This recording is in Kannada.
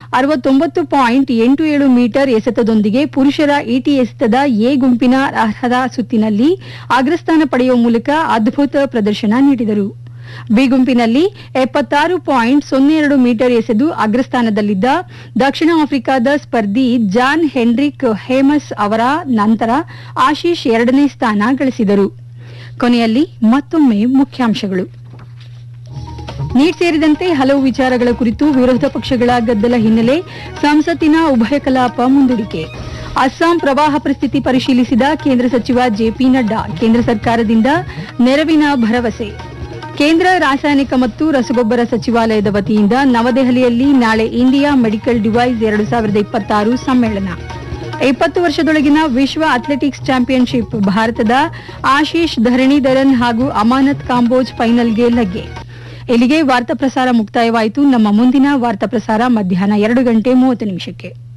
ಅರವತ್ತೊಂಬತ್ತು ಪಾಯಿಂಟ್ ಎಂಟು ಏಳು ಮೀಟರ್ ಎಸೆತದೊಂದಿಗೆ ಪುರುಷರ ಈಟಿ ಎಸೆತದ ಎ ಗುಂಪಿನ ಅರ್ಹತಾ ಸುತ್ತಿನಲ್ಲಿ ಅಗ್ರಸ್ಥಾನ ಪಡೆಯುವ ಮೂಲಕ ಅದ್ಭುತ ಪ್ರದರ್ಶನ ನೀಡಿದರು ಬಿ ಗುಂಪಿನಲ್ಲಿ ಎಪ್ಪತ್ತಾರು ಪಾಯಿಂಟ್ ಸೊನ್ನೆ ಎರಡು ಮೀಟರ್ ಎಸೆದು ಅಗ್ರಸ್ಥಾನದಲ್ಲಿದ್ದ ದಕ್ಷಿಣ ಆಫ್ರಿಕಾದ ಸ್ಪರ್ಧಿ ಜಾನ್ ಹೆನ್ರಿಕ್ ಹೇಮಸ್ ಅವರ ನಂತರ ಆಶೀಶ್ ಎರಡನೇ ಸ್ಥಾನ ಗಳಿಸಿದರು ಕೊನೆಯಲ್ಲಿ ಮತ್ತೊಮ್ಮೆ ಮುಖ್ಯಾಂಶಗಳು ನೀಟ್ ಸೇರಿದಂತೆ ಹಲವು ವಿಚಾರಗಳ ಕುರಿತು ವಿರೋಧ ಪಕ್ಷಗಳ ಗದ್ದಲ ಹಿನ್ನೆಲೆ ಸಂಸತ್ತಿನ ಉಭಯ ಕಲಾಪ ಮುಂದೂಡಿಕೆ ಅಸ್ಸಾಂ ಪ್ರವಾಹ ಪರಿಸ್ಥಿತಿ ಪರಿಶೀಲಿಸಿದ ಕೇಂದ್ರ ಸಚಿವ ಜೆಪಿ ನಡ್ಡಾ ಕೇಂದ್ರ ಸರ್ಕಾರದಿಂದ ನೆರವಿನ ಭರವಸೆ ಕೇಂದ್ರ ರಾಸಾಯನಿಕ ಮತ್ತು ರಸಗೊಬ್ಬರ ಸಚಿವಾಲಯದ ವತಿಯಿಂದ ನವದೆಹಲಿಯಲ್ಲಿ ನಾಳೆ ಇಂಡಿಯಾ ಮೆಡಿಕಲ್ ಡಿವೈಸ್ ಎರಡು ಸಾವಿರದ ಇಪ್ಪತ್ತಾರು ಸಮ್ಮೇಳನ ಇಪ್ಪತ್ತು ವರ್ಷದೊಳಗಿನ ವಿಶ್ವ ಅಥ್ಲೆಟಿಕ್ಸ್ ಚಾಂಪಿಯನ್ಶಿಪ್ ಭಾರತದ ಆಶೀಶ್ ಧರಣೀಧರನ್ ಹಾಗೂ ಅಮಾನತ್ ಕಾಂಬೋಜ್ ಫೈನಲ್ಗೆ ಲಗ್ಗೆ ಇಲ್ಲಿಗೆ ವಾರ್ತಾ ಪ್ರಸಾರ ಮುಕ್ತಾಯವಾಯಿತು ನಮ್ಮ ಮುಂದಿನ ವಾರ್ತಾ ಪ್ರಸಾರ ಮಧ್ಯಾಹ್ನ ಎರಡು ಗಂಟೆ ಮೂವತ್ತು ನಿಮಿಷಕ್ಕೆ